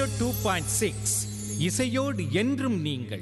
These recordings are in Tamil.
டூ பாயிண்ட் சிக்ஸ் இசையோடு என்றும் நீங்கள்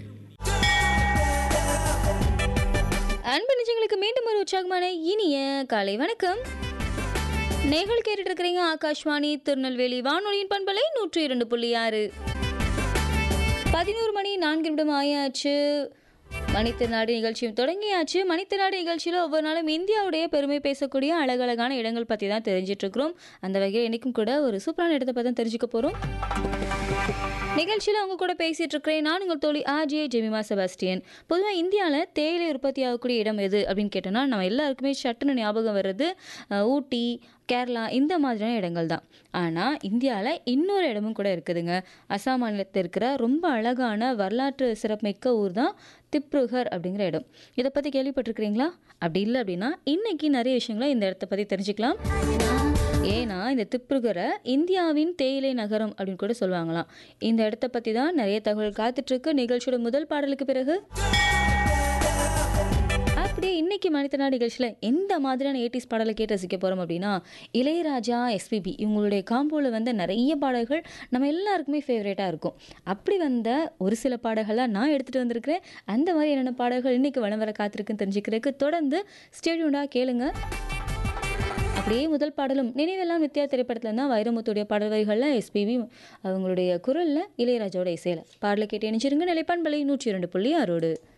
அன்பு நிஜங்களுக்கு மீண்டும் ஒரு உற்சாகமான இனிய காலை வணக்கம் நேர்கள் கேட்டுட்டு இருக்கிறீங்க ஆகாஷ்வாணி திருநெல்வேலி வானொலியின் பண்பலை நூற்றி இரண்டு புள்ளி ஆறு பதினோரு மணி நான்கு நிமிடம் ஆயாச்சு மணித்திருநாடு நிகழ்ச்சியும் தொடங்கியாச்சு மணித்திருநாடு நிகழ்ச்சியில் ஒவ்வொரு நாளும் இந்தியாவுடைய பெருமை பேசக்கூடிய அழகழகான இடங்கள் பற்றி தான் தெரிஞ்சிட்டு இருக்கிறோம் அந்த வகையில் இன்றைக்கும் கூட ஒரு சூப்பரான இடத்தை பற்றி தான் தெரிஞ்சுக்க போகிறோம் நிகழ்ச்சியில் அவங்க கூட பேசிட்டு இருக்கிறேன் நான் உங்கள் தோழி ஆஜே ஜெமிமா செபாஸ்டியன் பொதுவாக இந்தியாவில் தேயிலை உற்பத்தி ஆகக்கூடிய இடம் எது அப்படின்னு கேட்டோம்னா நம்ம எல்லாருக்குமே சட்டுன்னு ஞாபகம் வர்றது அஹ், ஊட்டி கேரளா இந்த மாதிரியான இடங்கள் தான் ஆனால் இந்தியாவில் இன்னொரு இடமும் கூட இருக்குதுங்க அசாம் மாநிலத்தில் இருக்கிற ரொம்ப அழகான வரலாற்று சிறப்புமிக்க ஊர் தான் திப்ருகர் அப்படிங்கிற இடம் இதை பற்றி கேள்விப்பட்டிருக்கிறீங்களா அப்படி இல்லை அப்படின்னா இன்னைக்கு நிறைய விஷயங்களை இந்த இடத்த பற்றி தெரிஞ்சுக்கலாம் ஏன்னா இந்த திப்ருகரை இந்தியாவின் தேயிலை நகரம் அப்படின்னு கூட சொல்லுவாங்களாம் இந்த இடத்த பற்றி தான் நிறைய தகவல் காத்துட்ருக்கு நிகழ்ச்சியோட முதல் பாடலுக்கு பிறகு அப்படியே இன்னைக்கு மனிதனா நிகழ்ச்சியில் எந்த மாதிரியான ஏட்டிஸ் பாடலை கேட்டு ரசிக்க போகிறோம் அப்படின்னா இளையராஜா எஸ்பிபி இவங்களுடைய காம்போவில் வந்த நிறைய பாடல்கள் நம்ம எல்லாருக்குமே ஃபேவரேட்டாக இருக்கும் அப்படி வந்த ஒரு சில பாடல்களாக நான் எடுத்துகிட்டு வந்திருக்கிறேன் அந்த மாதிரி என்னென்ன பாடல்கள் இன்னைக்கு வளம் வர காத்திருக்குன்னு தெரிஞ்சுக்கிறதுக்கு தொடர்ந்து ஸ்டேடியோண்டாக கேளுங்க அப்படியே முதல் பாடலும் நினைவெல்லாம் நித்யா திரைப்படத்தில் தான் வைரமுத்துடைய பாடல் வரிகளில் எஸ்பிபி அவங்களுடைய குரலில் இளையராஜாவோட இசையில் பாடலை கேட்டு இணைச்சிருங்க நிலைப்பான்பலை நூற்றி இரண்டு புள்ளி ஆறோடு